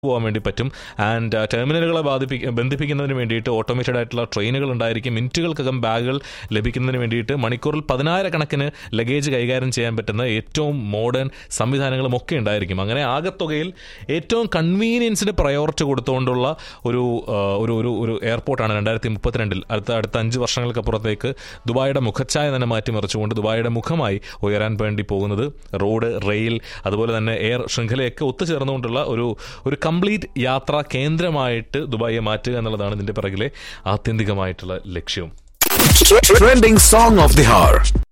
പോകാൻ വേണ്ടി പറ്റും ആൻഡ് ടെർമിനലുകളെ ബാധിപ്പി ബന്ധിപ്പിക്കുന്നതിന് വേണ്ടിയിട്ട് ഓട്ടോമേറ്റഡ് ആയിട്ടുള്ള ട്രെയിനുകൾ ഉണ്ടായിരിക്കും മിനിറ്റുകൾക്കകം ബാഗുകൾ ലഭിക്കുന്നതിന് വേണ്ടിയിട്ട് മണിക്കൂറിൽ പതിനായിരക്കണക്കിന് ലഗേജ് കൈകാര്യം ചെയ്യാൻ പറ്റുന്ന ഏറ്റവും മോഡേൺ സംവിധാനങ്ങളും ഒക്കെ ഉണ്ടായിരിക്കും അങ്ങനെ ആകത്തുകയിൽ ഏറ്റവും കൺവീനിയൻസിന് പ്രയോറിറ്റി കൊടുത്തുകൊണ്ടുള്ള ഒരു ആ, ഒരു ഒരു ഒരു എയർപോർട്ടാണ് രണ്ടായിരത്തി മുപ്പത്തിരണ്ടിൽ അടുത്ത അടുത്ത അഞ്ച് വർഷങ്ങൾക്കപ്പുറത്തേക്ക് ദുബായിയുടെ മുഖച്ഛായ തന്നെ മാറ്റിമറിച്ചുകൊണ്ട് ദുബായിയുടെ മുഖമായി ഉയരാൻ വേണ്ടി പോകുന്നത് റോഡ് റെയിൽ അതുപോലെ തന്നെ എയർ ശൃംഖലയൊക്കെ ഒത്തുചേർന്നുകൊണ്ടുള്ള ഒരു ഒരു കംപ്ലീറ്റ് യാത്രാ കേന്ദ്രമായിട്ട് ദുബായിയെ മാറ്റുക എന്നുള്ളതാണ് ഇതിന്റെ പിറകിലെ ആത്യന്തികമായിട്ടുള്ള ലക്ഷ്യവും Trending song of the hour.